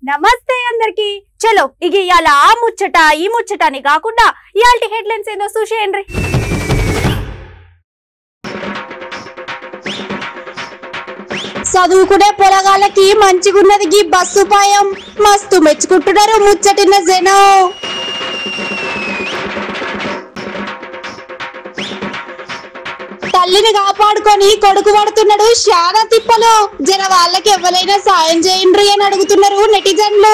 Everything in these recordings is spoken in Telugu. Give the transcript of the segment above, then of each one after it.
నమస్తే అందరికి చలో ఇక ఇవాళ ఆ ముచ్చట ఈ ముచ్చట అని కాకుండా ఇవాళ హెడ్లైన్స్ ఏందో చూసేయండి చదువుకునే పొలగాళ్ళకి మంచిగున్నది గీ బస్సు పాయం మస్తు మెచ్చుకుంటున్నారు ముచ్చటిన జనం తల్లిని కాపాడుకొని కొడుకు పడుతున్నాడు శానా తిప్పలు జర వాళ్ళకి ఎవరైనా సాయం చేయండి అని అడుగుతున్నారు నెటిజన్లు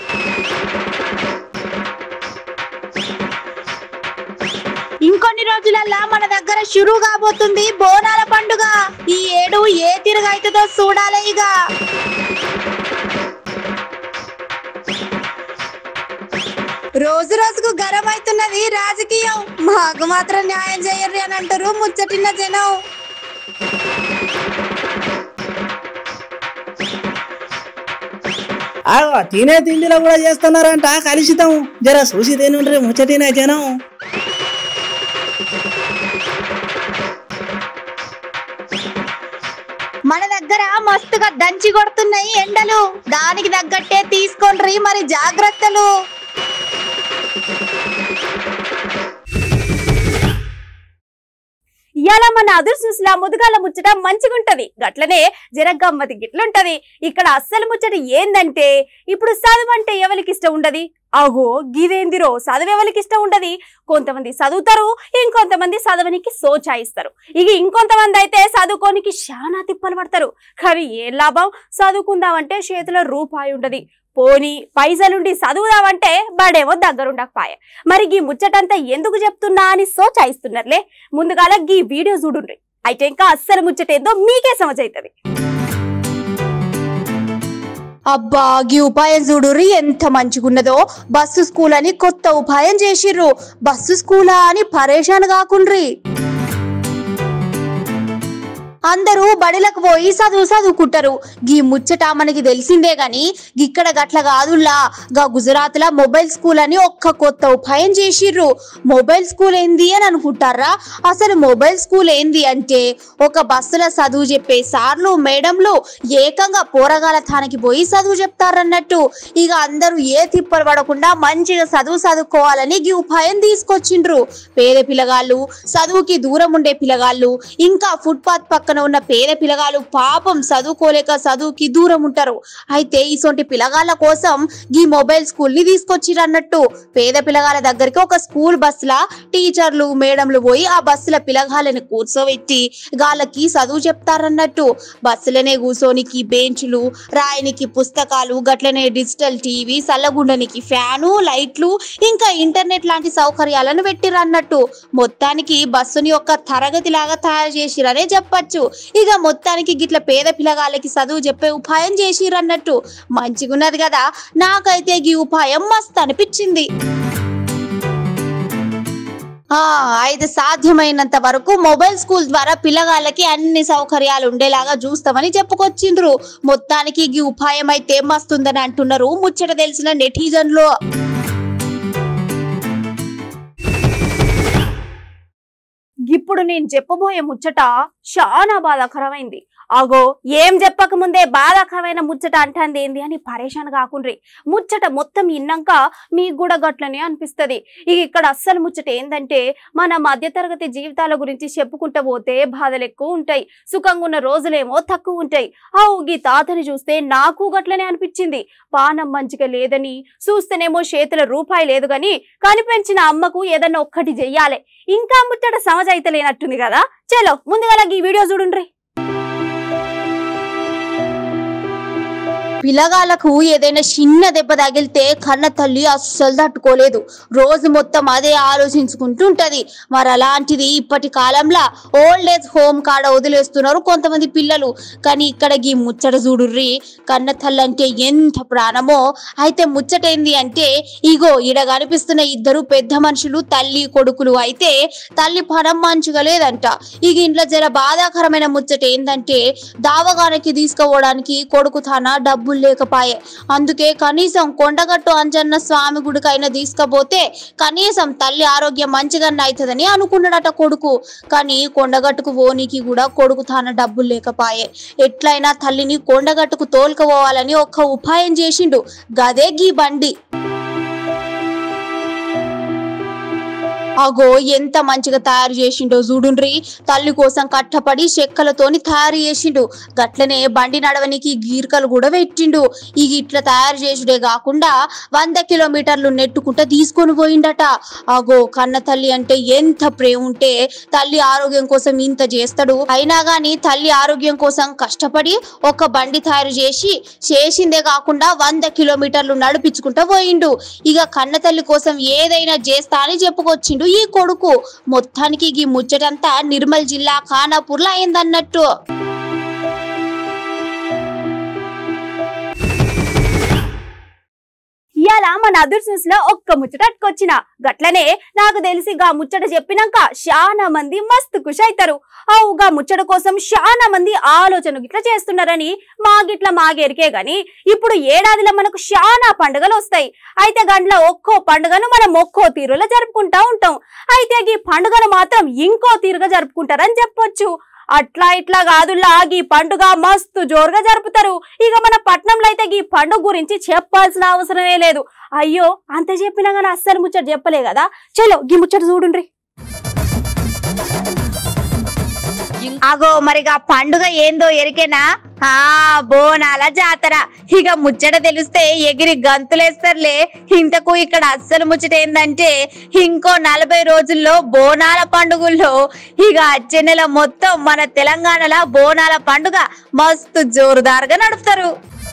ఇంకొన్ని రోజులల్లా మన దగ్గర షురు కాబోతుంది బోనాల పండుగ ఈ ఏడు ఏ తిరగైతుందో చూడాలి ఇక రోజు రోజుకు గరం అవుతున్నది రాజకీయం మాకు మాత్రం న్యాయం చేయరు అని అంటారు ముచ్చటిన జనం ఆ తినే తిండిలో కూడా చేస్తున్నారంట కలుషితం జర చూసి తినుండ్రి ముచ్చటిన జనం మన దగ్గర మస్తుగా దంచి కొడుతున్నాయి ఎండలు దానికి తగ్గట్టే తీసుకోండి మరి జాగ్రత్తలు ఇవాళ మన అదురు చూసిలా ముదుగాల ముచ్చట మంచిగుంటది గట్లనే జర గమ్మతి గిట్లుంటది ఇక్కడ అస్సలు ముచ్చట ఏందంటే ఇప్పుడు చదువు అంటే ఎవరికి ఇష్టం ఉండదు అగో గిదేందిరో చదువు ఎవరికి ఇష్టం ఉండదు కొంతమంది చదువుతారు ఇంకొంతమంది చదవనికి సోచాయిస్తారు ఇక ఇంకొంతమంది అయితే చదువుకోనికి శానా తిప్పలు పడతారు కానీ ఏం లాభం చదువుకుందామంటే చేతిలో రూపాయి ఉండదు పోని పైసలుండి చదువుదామంటే బడేమో దగ్గరుండకపాయ మరి గీ ముచ్చటంతా ఎందుకు చెప్తున్నా అని సోచాయిస్తున్నారులే ముందుగాల గీ వీడియో చూడుండ్రి అయితే ఇంకా అస్సలు ముచ్చటేందో మీకే సమజైతది అబ్బా గీ ఉపాయం చూడుర్రి ఎంత మంచిగున్నదో బస్సు స్కూల్ అని కొత్త ఉపాయం చేసిర్రు బస్సు స్కూలా అని పరేషాన్ కాకుండ్రి అందరూ బడిలకు పోయి చదువు చదువుకుంటారు గీ ముచ్చట మనకి తెలిసిందే గాని గిక్కడ గట్ల కాదుల్లా గా గుజరాత్ లా మొబైల్ స్కూల్ అని ఒక్క కొత్త ఉపాయం చేసిర్రు మొబైల్ స్కూల్ ఏంది అని అనుకుంటారా అసలు మొబైల్ స్కూల్ ఏంది అంటే ఒక బస్సుల చదువు చెప్పే సార్లు మేడంలు ఏకంగా పోరగాల తానికి పోయి చదువు చెప్తారన్నట్టు ఇక అందరూ ఏ తిప్పలు పడకుండా మంచిగా చదువు చదువుకోవాలని ఈ ఉపాయం తీసుకొచ్చిండ్రు పేద పిల్లగాళ్ళు చదువుకి దూరం ఉండే పిల్లగాళ్ళు ఇంకా ఫుట్పాత్ పక్కన ఉన్న పేద పిల్లగాళ్ళు పాపం చదువుకోలేక చదువుకి దూరం ఉంటారు అయితే ఇసొంటి పిల్లగాళ్ళ కోసం ఈ మొబైల్ స్కూల్ ని తీసుకొచ్చిర్రు అన్నట్టు పేద పిల్లగాళ్ళ దగ్గరికి ఒక స్కూల్ బస్సుల టీచర్లు మేడంలు పోయి ఆ బస్సుల పిల్లగాళ్ళని కూర్చోబెట్టి గాళ్ళకి చదువు చెప్తారన్నట్టు బస్సులనే కూర్చోనికి బెంచ్లు రాయనికి పుస్తకాలు గట్లనే డిజిటల్ టీవీ చల్లగుండనికి ఫ్యాను లైట్లు ఇంకా ఇంటర్నెట్ లాంటి సౌకర్యాలను పెట్టిర్రు అన్నట్టు మొత్తానికి బస్సుని ఒక తరగతి లాగా తయారు చేసిరనే చెప్పచ్చు ఇక మొత్తానికి గిట్ల పేద పిల్లగాళ్ళకి చదువు చెప్పే ఉపాయం చేసిర్రు అన్నట్టు మంచిగున్నది కదా నాకైతే ఈ ఉపాయం మస్తు అనిపించింది ఆ అయితే సాధ్యమైనంత వరకు మొబైల్ స్కూల్ ద్వారా పిల్లగాళ్ళకి అన్ని సౌకర్యాలు ఉండేలాగా చూస్తామని చెప్పుకొచ్చిండ్రు మొత్తానికి ఈ ఉపాయం అయితే మస్తుందని అంటున్నారు ముచ్చట తెలిసిన నెటిజన్లు ఇప్పుడు నేను చెప్పబోయే ముచ్చట చాలా బాధాకరమైంది అగో ఏం చెప్పక ముందే బాధాకరమైన ముచ్చట అంటాంది ఏంది అని పరేషాన్ కాకుండ్రి ముచ్చట మొత్తం ఇన్నాక మీకు కూడా గట్లనే అనిపిస్తది ఇక ఇక్కడ అస్సలు ముచ్చట ఏందంటే మన మధ్యతరగతి జీవితాల గురించి చెప్పుకుంటూ పోతే బాధలు ఎక్కువ ఉంటాయి సుఖంగా ఉన్న రోజులేమో తక్కువ ఉంటాయి ఆ ఈ తాతని చూస్తే నాకు గట్లనే అనిపించింది పానం మంచిగా లేదని చూస్తేనేమో చేతుల రూపాయి లేదు గాని కనిపించిన అమ్మకు ఏదన్నా ఒక్కటి చెయ్యాలి ఇంకా ముచ్చట సమజ్ అయితే లేనట్టుంది కదా చలో ముందుగా ఈ వీడియో చూడుండ్రి పిల్లగాళ్ళకు ఏదైనా చిన్న దెబ్బ తగిలితే కన్న తల్లి అస్సలు తట్టుకోలేదు రోజు మొత్తం అదే ఆలోచించుకుంటూ ఉంటది మరి అలాంటిది ఇప్పటి కాలంలో ఓల్డ్ ఏజ్ హోమ్ కాడ వదిలేస్తున్నారు కొంతమంది పిల్లలు కానీ ఇక్కడ ఈ ముచ్చట చూడుర్రి కన్న తల్లి అంటే ఎంత ప్రాణమో అయితే ముచ్చటేంది అంటే ఇగో ఈడ కనిపిస్తున్న ఇద్దరు పెద్ద మనుషులు తల్లి కొడుకులు అయితే తల్లి పనం మంచిగా లేదంట ఇక ఇంట్లో జర బాధాకరమైన ముచ్చట ఏంటంటే దావగానికి తీసుకుపోవడానికి కొడుకు తన డబ్బులు డబ్బులు లేకపాయే అందుకే కనీసం కొండగట్టు అంజన్న స్వామి గుడికైనా తీసుకపోతే కనీసం తల్లి ఆరోగ్యం మంచిగా అవుతుందని అనుకున్నాడట కొడుకు కానీ కొండగట్టుకు పోనీకి కూడా కొడుకు తాన డబ్బులు లేకపాయే ఎట్లయినా తల్లిని కొండగట్టుకు తోలుకపోవాలని ఒక్క ఉపాయం చేసిండు గదే గీ బండి అగో ఎంత మంచిగా తయారు చేసిండో చూడుండ్రి తల్లి కోసం కట్టపడి చెక్కలతోని తయారు చేసిండు గట్లనే బండి నడవనికి గీర్కలు కూడా పెట్టిండు ఇక ఇట్లా తయారు చేసుడే కాకుండా వంద కిలోమీటర్లు నెట్టుకుంటా తీసుకొని పోయిండట అగో కన్న తల్లి అంటే ఎంత ప్రేమ ఉంటే తల్లి ఆరోగ్యం కోసం ఇంత చేస్తాడు అయినా గాని తల్లి ఆరోగ్యం కోసం కష్టపడి ఒక బండి తయారు చేసి చేసిందే కాకుండా వంద కిలోమీటర్లు నడిపించుకుంటా పోయిండు ఇక కన్న తల్లి కోసం ఏదైనా చేస్తా అని చెప్పుకొచ్చిండు ఈ కొడుకు మొత్తానికి ఈ ముచ్చటంతా నిర్మల్ జిల్లా ఖానాపూర్లో అయిందన్నట్టు ఇయాల మన అదర్స్ న్యూస్ లో ఒక్క ముచ్చట అట్టుకొచ్చిన గట్లనే నాకు తెలిసి గా ముచ్చట చెప్పినాక చాలా మంది మస్తు ఖుషి అవుతారు అవు గా ముచ్చట కోసం చాలా మంది ఆలోచన గిట్ల చేస్తున్నారని మా గిట్ల మాగెరికే గాని ఇప్పుడు ఏడాదిలో మనకు చాలా పండుగలు వస్తాయి అయితే గండ్ల ఒక్కో పండుగను మనం ఒక్కో తీరులో జరుపుకుంటా ఉంటాం అయితే ఈ పండుగను మాత్రం ఇంకో తీరుగా జరుపుకుంటారని చెప్పొచ్చు అట్లా ఇట్లా కాదులా ఈ పండుగ మస్తు జోరుగా జరుపుతారు ఇక మన పట్నంలో అయితే ఈ పండుగ గురించి చెప్పాల్సిన అవసరమే లేదు అయ్యో అంత చెప్పినా కానీ అస్సలు ముచ్చట చెప్పలే కదా చలో గీ ముచ్చట చూడుండ్రి అగో మరిగా పండుగ ఏందో ఎరికేనా ఆ బోనాల జాతర ఇక ముచ్చట తెలిస్తే ఎగిరి గంతులేస్తారులే ఇంతకు ఇక్కడ అస్సలు ముచ్చట ఏందంటే ఇంకో నలభై రోజుల్లో బోనాల పండుగల్లో ఇక వచ్చే నెల మొత్తం మన తెలంగాణలో బోనాల పండుగ మస్తు జోరుదారుగా నడుపుతారు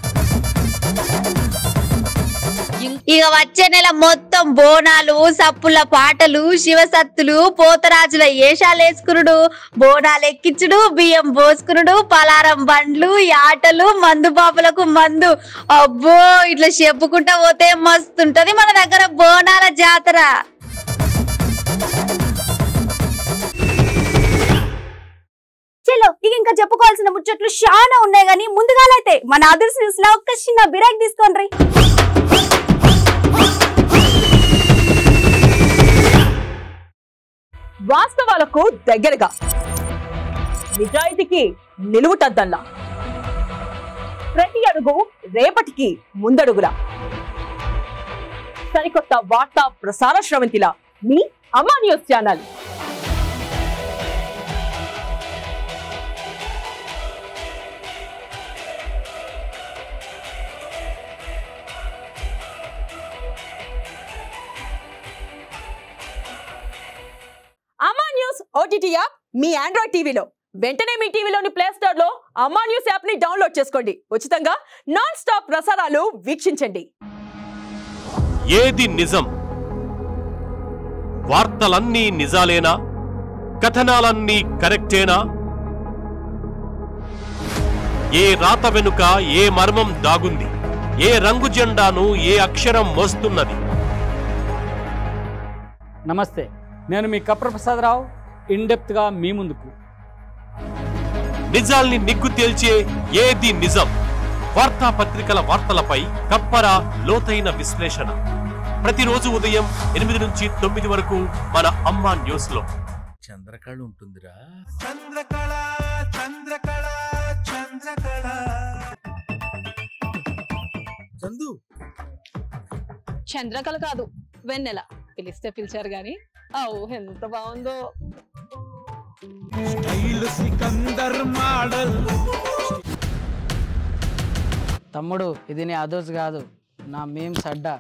ఇక వచ్చే నెల మొత్తం బోనాలు సప్పుల పాటలు శివసత్తులు పోతరాజుల ఏషాలు వేసుకునుడు బోనాలు ఎక్కించుడు బియ్యం పోసుకునుడు పలారం బండ్లు యాటలు మందు పాపలకు మందు అబ్బో ఇట్లా చెప్పుకుంటా పోతే మస్తుంటది మన దగ్గర బోనాల జాతర చలో ఇక ఇంకా చెప్పుకోవాల్సిన ముచ్చట్లు చాలా ఉన్నాయి కానీ ముందుగాలైతే మన అదర్స్ న్యూస్ లో ఒక్క చిన్న బిరాక్ తీసుకోండి వాస్తవాలకు దగ్గరగా నిజాయితీకి నిలువుటద్దల్లా ప్రతి అడుగు రేపటికి ముందడుగులా సరికొత్త వార్తా ప్రసార శ్రవంతిలా మీ Amma news channel Amma news OTT app మీ ఆండ్రాయిడ్ టీవీలో వెంటనే మీ టీవీలోని ప్లే స్టోర్ లో అమ్మా న్యూస్ యాప్ ని డౌన్లోడ్ చేసుకోండి ఉచితంగా నాన్ స్టాప్ ప్రసారాలు వీక్షించండి ఏది నిజం వార్తలన్నీ నిజాలేనా కథనాలన్నీ కరెక్టేనా ఏ రాత వెనుక ఏ మర్మం దాగుంది ఏ రంగు జెండాను ఏ అక్షరం మోస్తున్నది నమస్తే నేను మీ కప్ర ప్రసాదరావు ఇన్డెప్త్గా మీ ముందుకు నిజాల్ని నిగ్గు తేల్చే ఏది నిజం వార్తాపత్రికల వార్తలపై కప్పర లోతైన విశ్లేషణ ప్రతిరోజు ఉదయం ఎనిమిది నుంచి తొమ్మిది వరకు మన అమ్మా న్యూస్ లో చంద్రకళ ఉంటుందిరా చంద్రకళ చంద్రకళ చంద్రకళ చందు చంద్రకళ కాదు వెన్నెల పిలిస్తే పిలిచారు గాని అవు ఎంత బాగుందో స్టైల్ సికందర్ మోడల్ తమ్ముడు ఇది నీ అదోస్ కాదు నా మేమ్స్ అడ్డా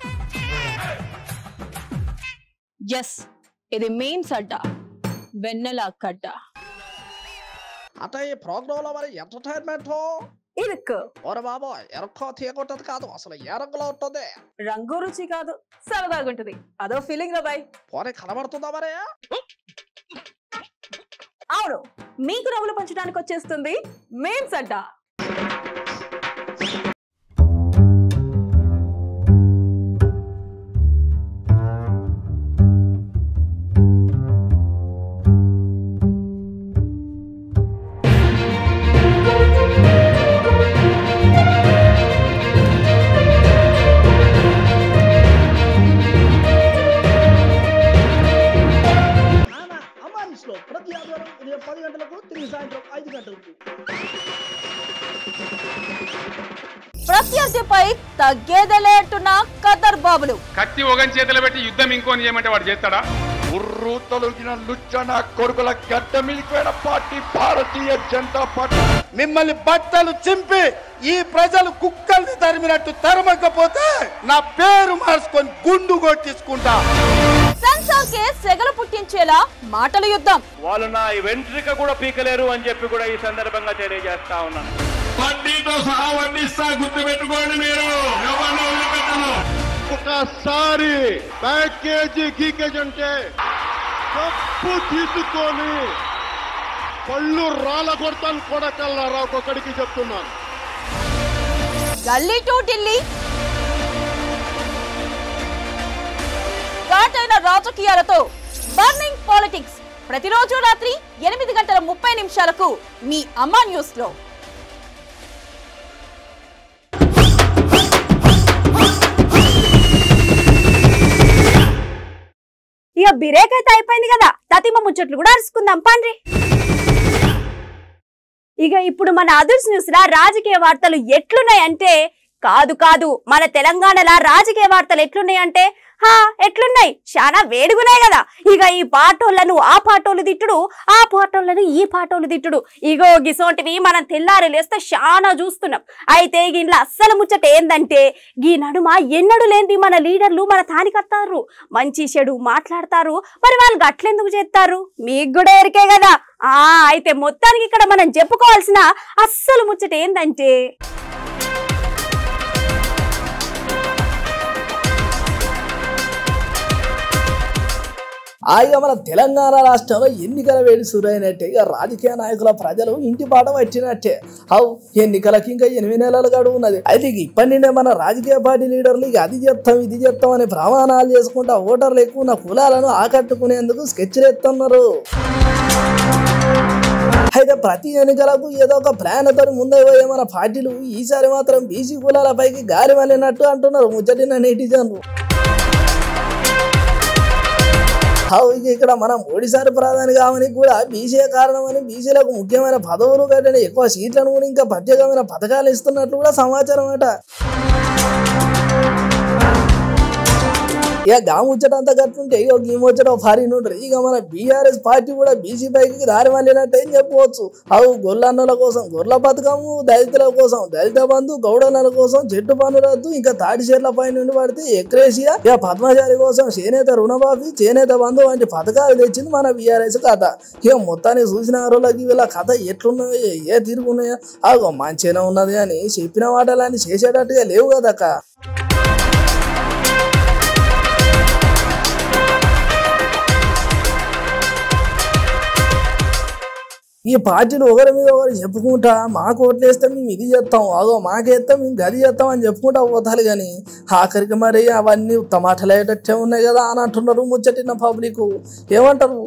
ఎస్ ఇది మెయిన్ అడ్డా వెన్నెల కడ్డ అట ఈ ప్రోగ్రామ్ లో మరి ఎంటర్టైన్మెంట్ ఇరుక్కు ఓరే బాబా ఎరక్కో తీయకుంటది కాదు అసలు ఏ రంగులో ఉంటుంది రంగు రుచి కాదు సరదాగుంటది అదో ఫీలింగ్ రా బాయ్ పోనీ కనబడుతుందా మరి అవును మీకు నవ్వులు పంచడానికి వచ్చేస్తుంది మెయిన్స్ అడ్డా ప్రత్యర్థిపై తగ్గేదేలే అంటున్న ఖతర్ బాబులు కత్తి ఒకని చేతిలో పెట్టి యుద్ధం ఇంకోని చేయమంటే వాడు చేస్తాడా ఉర్రు తొలగిన లుచ్చన కొడుకుల గడ్డ మిలిపోయిన పార్టీ భారతీయ జనతా పార్టీ మిమ్మల్ని బట్టలు చింపి ఈ ప్రజలు కుక్కల్ని తరిమినట్టు తరమకపోతే నా పేరు మార్చుకొని గుండు కొట్టించుకుంటా సెన్సార్ కే సెగలు పుట్టించేలా మాటల యుద్ధం వాళ్ళు నా వెంట్రిక కూడా పీకలేరు అని చెప్పి కూడా ఈ సందర్భంగా తెలియజేస్తా ఉన్నాను వడ్డీతో సహా వడ్డిస్తా గుర్తు పెట్టుకోండి మీరు ఎవరిని వదిలిపెట్టను ఒకసారి ప్యాకేజీ గీకేజ్ అంటే తప్పు తీసుకొని పళ్ళు రాళ్ళ కొడతాను కొడకల్లారా ఒక్కొక్కడికి చెప్తున్నాను గల్లీ టు ఢిల్లీ ఘాటైన రాజకీయాలతో బర్నింగ్ పాలిటిక్స్ ప్రతిరోజు రాత్రి ఎనిమిది గంటల ముప్పై నిమిషాలకు మీ అమ్మా న్యూస్ లో ఇక బిరేక్ అయితే అయిపోయింది కదా తతిమ ముచ్చట్లు కూడా అరుచుకుందాం పండ్రి ఇక ఇప్పుడు మన అదర్స్ న్యూస్ లా రాజకీయ వార్తలు ఎట్లున్నాయి అంటే కాదు కాదు మన తెలంగాణలో రాజకీయ వార్తలు ఎట్లున్నాయి అంటే హా ఎట్లున్నాయి చాలా వేడుగున్నాయి కదా ఇక ఈ పాటోళ్లను ఆ పాటోళ్ళు తిట్టుడు ఆ పాటోళ్లను ఈ పాటోళ్ళు తిట్టుడు ఇగో గిసోంటివి మనం తెల్లారి లేస్తే చాలా చూస్తున్నాం అయితే ఇంట్లో అస్సలు ముచ్చట ఏందంటే ఈ నడుమ ఎన్నడు లేనిది మన లీడర్లు మన తానికత్తారు మంచి చెడు మాట్లాడతారు మరి వాళ్ళు గట్లెందుకు చేస్తారు మీకు కూడా ఎరికే కదా ఆ అయితే మొత్తానికి ఇక్కడ మనం చెప్పుకోవాల్సిన అస్సలు ముచ్చట ఏందంటే ఆ ఇక మన తెలంగాణ రాష్ట్రంలో ఎన్నికల వేడి సురైనట్టే ఇక రాజకీయ నాయకుల ప్రజలు ఇంటి పాట వచ్చినట్టే అవు ఎన్నికలకి ఇంకా ఎనిమిది నెలలు గడువు ఉన్నది అయితే ఇక ఇప్పటి నుండే మన రాజకీయ పార్టీ లీడర్లు ఇక అది చేస్తాం ఇది చేస్తాం అనే ప్రమాణాలు చేసుకుంటా ఓటర్లు ఎక్కువ ఉన్న కులాలను ఆకట్టుకునేందుకు స్కెచ్లు ఎత్తున్నారు అయితే ప్రతి ఎన్నికలకు ఏదో ఒక ప్లాన్తో ముందే పోయే మన పార్టీలు ఈసారి మాత్రం బీసీ కులాలపైకి గాలి మళ్ళినట్టు అంటున్నారు ముచ్చటిన నెటిజన్లు హౌ ఇక ఇక్కడ మనం ఓడిసారి ప్రధాని కావని కూడా బీసీ కారణమని బీసీలకు ముఖ్యమైన పదవులు కంటే ఎక్కువ సీట్లను కూడా ఇంకా ప్రత్యేకమైన పథకాలు ఇస్తున్నట్లు కూడా సమాచారం అట ఇక గా ముచ్చటంతా కట్టుంటే ఇక ఈ ముచ్చట భారీ నుండ్రి ఇక మన బీఆర్ఎస్ పార్టీ కూడా బీసీ పైకి దారి మళ్ళినట్టు ఏం చెప్పవచ్చు అవు గొల్లన్నల కోసం గొర్రెల పథకము దళితుల కోసం దళిత బంధు గౌడన్నల కోసం చెట్టు పన్ను రద్దు ఇంకా తాటి చెట్ల పై నుండి పడితే ఎక్రేషియా ఇక పద్మచారి కోసం చేనేత రుణమాఫీ చేనేత బంధు వంటి పథకాలు తెచ్చింది మన బీఆర్ఎస్ కథ ఇక మొత్తాన్ని చూసిన రోజులకి వీళ్ళ కథ ఎట్లున్నాయో ఏ తిరుగున్నాయో అగో మంచిగానే ఉన్నది అని చెప్పిన మాటలన్నీ చేసేటట్టుగా లేవు కదక్క ఈ పార్టీలు ఒకరి మీద ఒకరు చెప్పుకుంటా మాకు ఓట్లేస్తే మేము ఇది చేస్తాం అదో మాకేస్తాం మేము గది చేస్తాం అని చెప్పుకుంటా పోతారు కానీ ఆఖరికి మరి అవన్నీ టమాటాలయ్యేటట్టే ఉన్నాయి కదా అని అంటున్నారు ముచ్చటిన పబ్లిక్ ఏమంటారు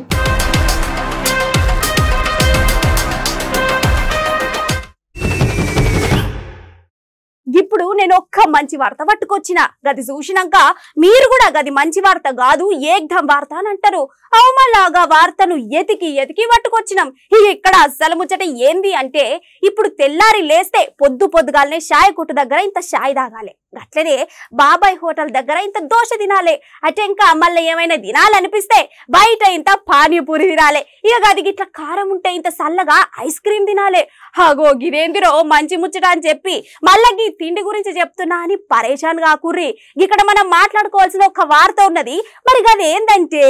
ఇప్పుడు నేను ఒక్క మంచి వార్త పట్టుకొచ్చిన గది చూసినాక మీరు కూడా గది మంచి వార్త కాదు ఏకదం వార్త అని అంటారు అవమలాగా వార్తను ఎతికి ఎతికి పట్టుకొచ్చినాం ఇక ఇక్కడ అస్సలు ముచ్చట ఏంది అంటే ఇప్పుడు తెల్లారి లేస్తే పొద్దు పొద్దుగాలనే షాయ్ కొట్టు దగ్గర ఇంత షాయ్ తాగాలి అట్లనే బాబాయ్ హోటల్ దగ్గర ఇంత దోశ తినాలి అటే ఇంకా మళ్ళీ ఏమైనా తినాలనిపిస్తే బయట ఇంత పానీపూరి తినాలి ఇక గది ఇట్లా కారం ఉంటే ఇంత చల్లగా ఐస్ క్రీమ్ తినాలి హాగో గిదేందిరో మంచి ముచ్చట అని చెప్పి మళ్ళీ ఈ తిండి గురించి చెప్తున్నా అని పరేషాన్ కాకుర్రి ఇక్కడ మనం మాట్లాడుకోవాల్సిన ఒక వార్త ఉన్నది మరి అది ఏందంటే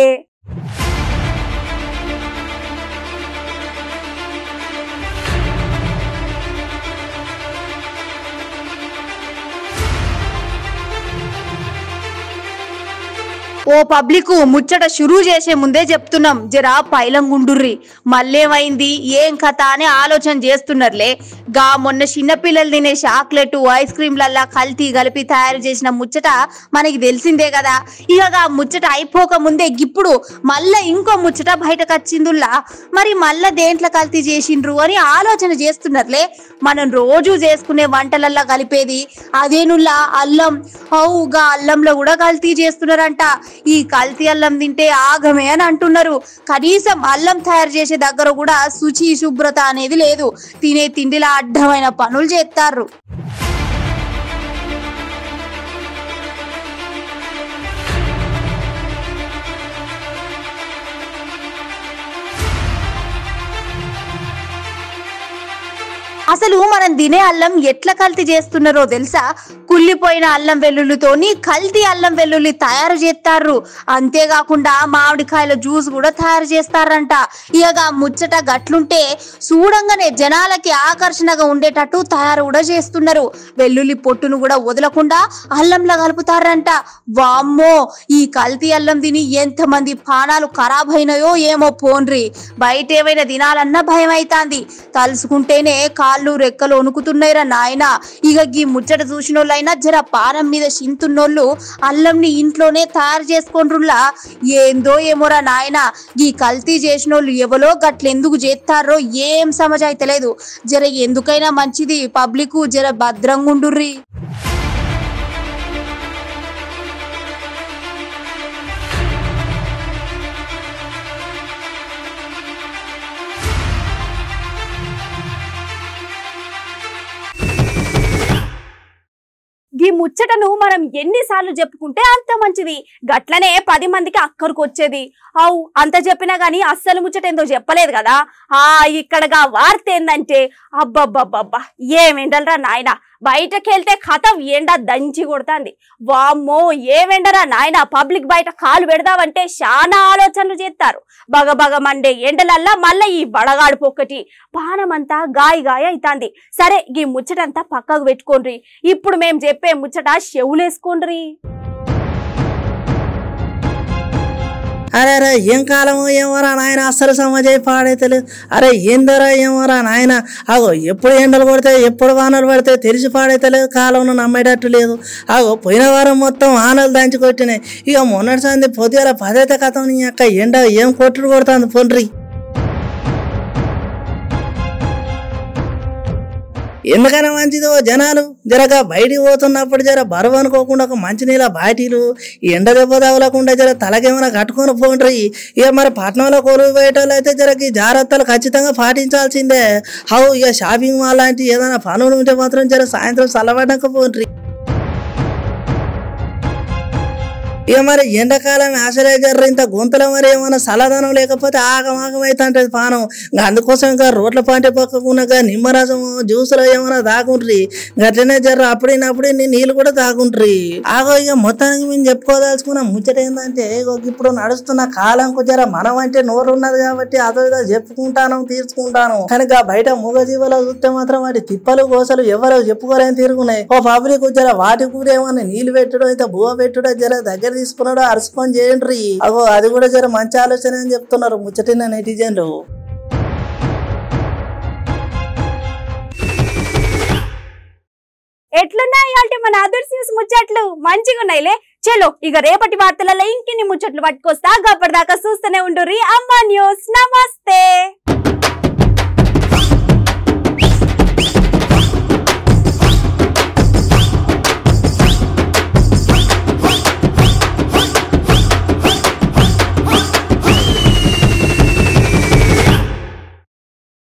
ఓ పబ్లిక్ ముచ్చట షురూ చేసే ముందే చెప్తున్నాం జరా పైలంగుండుర్రి మళ్ళేమైంది ఏం కథ అని ఆలోచన చేస్తున్నారులే గా మొన్న చిన్నపిల్లలు తినే చాక్లెట్ ఐస్ క్రీమ్లల్లా కల్తీ కలిపి తయారు చేసిన ముచ్చట మనకి తెలిసిందే కదా ఇక గా ముచ్చట అయిపోక ముందే ఇప్పుడు మళ్ళా ఇంకో ముచ్చట బయటకు వచ్చిందుల్లా మరి మళ్ళా దేంట్లో కల్తీ చేసిండ్రు అని ఆలోచన చేస్తున్నారులే మనం రోజు చేసుకునే వంటలల్లా కలిపేది అదేనుల్లా అల్లం అవుగా అల్లంలో కూడా కల్తీ చేస్తున్నారంట ఈ కల్తీ అల్లం తింటే ఆగమే అని అంటున్నారు కనీసం అల్లం తయారు చేసే దగ్గర కూడా శుచి శుభ్రత అనేది లేదు తినే తిండిలా అడ్డమైన పనులు చేస్తారు అసలు మనం తినే అల్లం ఎట్లా కల్తీ చేస్తున్నారో తెలుసా కుళ్ళిపోయిన అల్లం వెల్లుల్లితోని కల్తీ అల్లం వెల్లుల్లి తయారు చేస్తారు అంతేకాకుండా మామిడికాయల జ్యూస్ కూడా తయారు చేస్తారంట ఇక ఆ ముచ్చట గట్లుంటే చూడంగానే జనాలకి ఆకర్షణగా ఉండేటట్టు తయారు కూడా చేస్తున్నారు వెల్లుల్లి పొట్టును కూడా వదలకుండా అల్లంలో కలుపుతారంట వామ్మో ఈ కల్తీ అల్లం తిని ఎంతమంది పానాలు ఖరాబ్ అయినాయో ఏమో పోన్రి బయట ఏమైనా తినాలన్నా భయం అవుతాంది తలుసుకుంటేనే కాళ్ళు రెక్కలు వణుకుతున్నాయిరా నాయన ఇక గీ ముచ్చట చూసినోళ్ళైనా జర పానం మీద చింతున్నోళ్ళు అల్లంని ఇంట్లోనే తయారు చేసుకుంటున్నా ఏందో ఏమోరా నాయన గీ కల్తీ చేసినోళ్ళు ఎవరో గట్లెందుకు చేస్తారో ఏం సమజ అయితలేదు జర ఎందుకైనా మంచిది పబ్లిక్ జర భద్రంగా ఉండుర్రి ఈ ముచ్చటను మనం ఎన్నిసార్లు చెప్పుకుంటే అంత మంచిది గట్లనే పది మందికి అక్కడికి వచ్చేది అవు అంత చెప్పినా గానీ అస్సలు ముచ్చట ఏందో చెప్పలేదు కదా ఆ ఇక్కడగా వార్త ఏందంటే అబ్బబ్బబ్బబ్బా ఏమెండలరా నాయన బయటకు వెళ్తే కథం ఎండ దంచి కొడుతుంది వామ్మో ఏమెండరా నాయన పబ్లిక్ బయట కాలు పెడదామంటే చాలా ఆలోచనలు చేస్తారు బగ బగ మండే ఎండలల్లా మళ్ళీ ఈ వడగాడుపు ఒక్కటి పానమంతా గాయ గాయ అవుతుంది సరే ఈ ముచ్చటంతా పక్కకు పెట్టుకోండ్రి ఇప్పుడు మేము చెప్పే ముచ్చట చెవులేసుకోండ్రి అరే అరే ఏం కాలమో ఏమోరా నాయన అస్సలు సమాజం పాడైతలేదు అరే ఏందరా ఏమోరా నాయన అగో ఎప్పుడు ఎండలు పడితే ఎప్పుడు వానలు పడితే తెలిసి పాడైతలేదు కాలం నమ్మేటట్టు లేదు అగో పోయిన వారం మొత్తం వానలు దంచి కొట్టినాయి ఇక మొన్నటి సంది పొద్దుగల పదైతే కథం నీ అక్క ఎండ ఏం కొట్టుడు కొడుతుంది పొండ్రి ఎందుకైనా మంచిదో జనాలు జరగా బయటికి పోతున్నప్పుడు జర బరువు అనుకోకుండా ఒక మంచినీళ్ళ బాటిలు ఈ ఎండ దెబ్బ తగలకుండా జర తలకేమైనా కట్టుకొని పోండ్రి ఇక మరి పట్టణంలో కొలువు పోయేటోళ్ళు అయితే జరకి జాగ్రత్తలు ఖచ్చితంగా పాటించాల్సిందే హౌ ఇక షాపింగ్ మాల్ లాంటి ఏదైనా పనులు ఉంటే మాత్రం జర సాయంత్రం చల్లబడ్డాక పోండ్రి ఇక మరి ఎండాకాలం అసలే జర్ర ఇంత గొంతుల మరి ఏమైనా సలదనం లేకపోతే ఆగమాగం అవుతుంటది పానం ఇంకా అందుకోసం ఇంకా రోడ్ల పాంటే పక్కకున్నాక నిమ్మరసం జ్యూసులు ఏమైనా తాగుండ్రి గట్లనే జర్ర అప్పుడినప్పుడు నీ నీళ్ళు కూడా తాగుండ్రి ఆగో ఇక మొత్తానికి మేము చెప్పుకోదలుచుకున్న ముచ్చట ఏంటంటే ఇగో ఇప్పుడు నడుస్తున్న కాలంకు జర మనం అంటే నోరు ఉన్నది కాబట్టి అదో ఇదో చెప్పుకుంటాను తీర్చుకుంటాను కనుక బయట మూగజీవులు చూస్తే మాత్రం వాటి తిప్పలు కోసలు ఎవరు చెప్పుకోలేని తీరుకున్నాయి ఓ పబ్లిక్ జర వాటి కూడా ఏమన్నా నీళ్ళు పెట్టుడో అయితే బువ్వ పెట్టుడో జర దగ్గర తీసుకున్నాడో అరుచుకొని చేయండి అగో అది కూడా జర మంచి ఆలోచన అని చెప్తున్నారు ముచ్చటిన నెటిజన్లు ఎట్లున్నాయి అంటే మన అదర్స్ న్యూస్ ముచ్చట్లు మంచిగా ఉన్నాయిలే చలో ఇక రేపటి వార్తలలో ఇంకిన్ని ముచ్చట్లు పట్టుకొస్తా గప్పటిదాకా చూస్తూనే ఉండుర్రి అమ్మా న్యూస్ నమస్తే